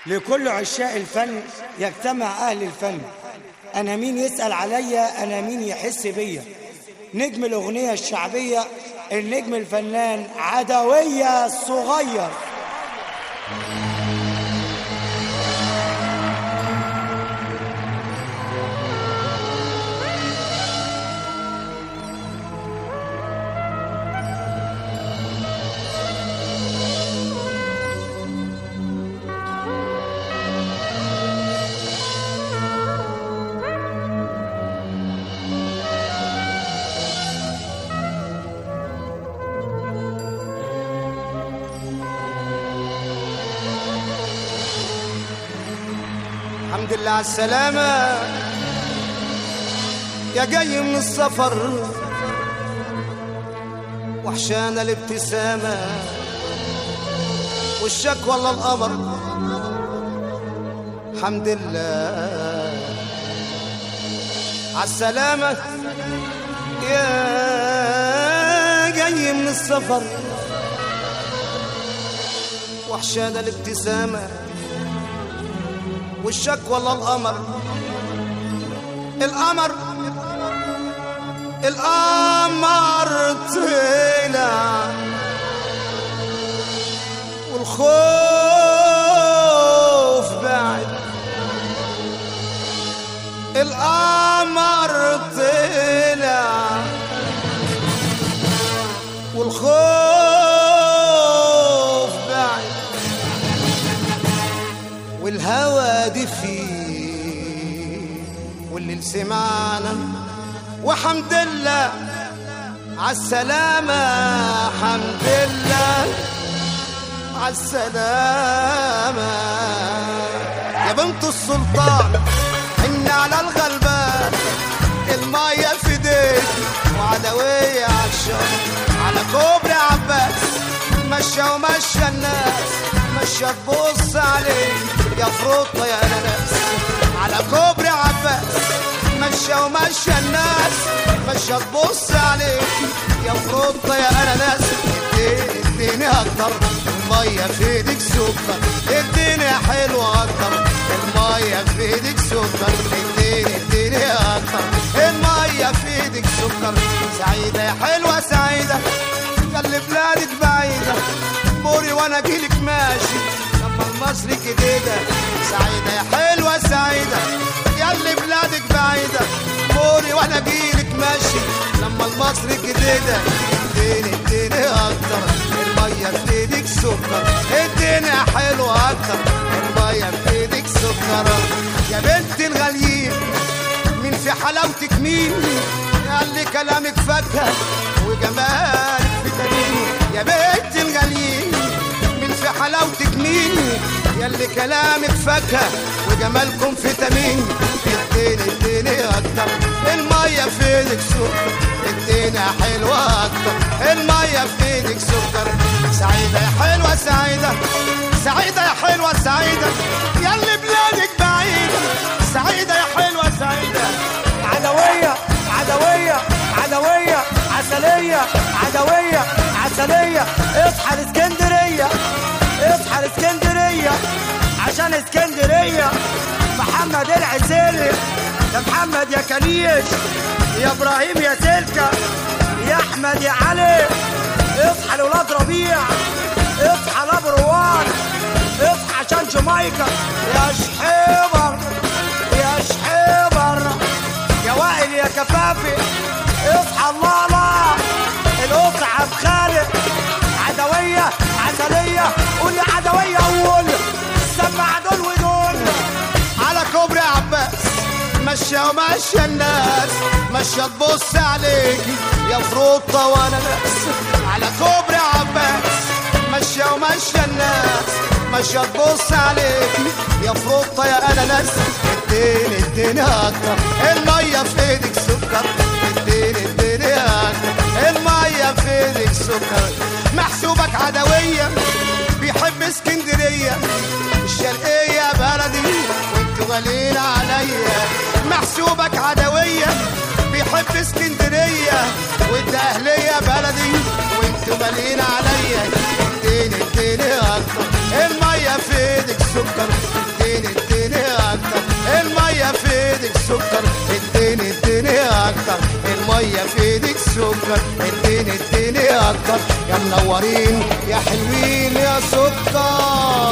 لكل عشاق الفن يجتمع أهل الفن أنا مين يسأل عليا أنا مين يحس بيا نجم الأغنية الشعبية النجم الفنان عدوية الصغير الحمد لله على السلامة يا جاي من السفر وحشانا الابتسامة والشك والله القمر الحمد لله على السلامة يا جاي من السفر وحشانا الابتسامه والشك والله القمر القمر القمر طلع والخوف بعد القمر طلع والخوف بعد والهوى دفي والليل سمعنا وحمد الله عالسلامة حمد الله عالسلامة يا بنت السلطان حن على الغلبان المية في ايديك وعدوية عالشر على كوبري عباس مشى ومشى الناس مشى تبص عليه يا فروطة يا ناس على كوبري عباس مشى ومشى الناس مشى تبص عليه يا فروطة يا اناناس اديني اديني اكتر المية في ايدك سكر اديني حلوة اكتر المية في ايدك سكر اديني اديني اكتر المية في ايدك سكر سعيدة يا حلوة سعيدة خلي بلادك بعيدة موري وانا اجيلك ماشي لما المصري جديدة سعيدة يا حلوة سعيدة ياللي بلادك بعيدة موري وانا اجيلك ماشي لما المصري جديدة اديني اديني اكتر المية في ايدك سكر اديني يا حلوة اكتر المية في ايدك سكر يا بنت الغاليين مين في حلاوتك مين قال لي كلامك فاكهة وجمالك فيتامين يا بنت الغاليين مين في حلاوتك مين ياللي كلامك فاكهة وجمالكم فيتامين اديني اديني اكتر المية في ايدك سكر ادينا حلوة اكتر المية في ايدك سكر سعيدة يا حلوة سعيدة سعيدة يا حلوة سعيدة ياللي بلادك بعيدة سعيدة يا حلوة سعيدة عدوية عدوية عدوية عسلية عدوية عسلية اصحى الاسكندرية اصحى الاسكندرية عشان اسكندرية محمد العسيلي يا محمد يا كليش يا ابراهيم يا سلكة يا احمد يا علي اصحى لولاد ربيع اصحى لابروان اصحى عشان جامايكا يا شحيبر يا شحيبر يا وائل يا كفافي اصحى الله الله القطع عبد خالق عدوية عسلية قول يا عدوية قول سمع دول ودول على كوبري عباس مشى ومشى الناس مشى تبص عليكي يا فروطة وانا ناس على كوبري عباس مشى ومشى الناس مشى تبص عليكي يا فروطة يا انا ناس اديني اديني اكتر المية في ايدك سكر اديني اديني اكتر المية في ايدك سكر محسوبك عدوية بيحب اسكندرية الشرقية بلدي وانتوا غاليين عليا محسوبك عدوية بيحب اسكندرية وانت اهلية بلدي وانتوا غاليين عليا اديني اديني اكتر المية في ايدك سكر اسمك اديني اديني اكتر يا منورين يا حلوين يا سكر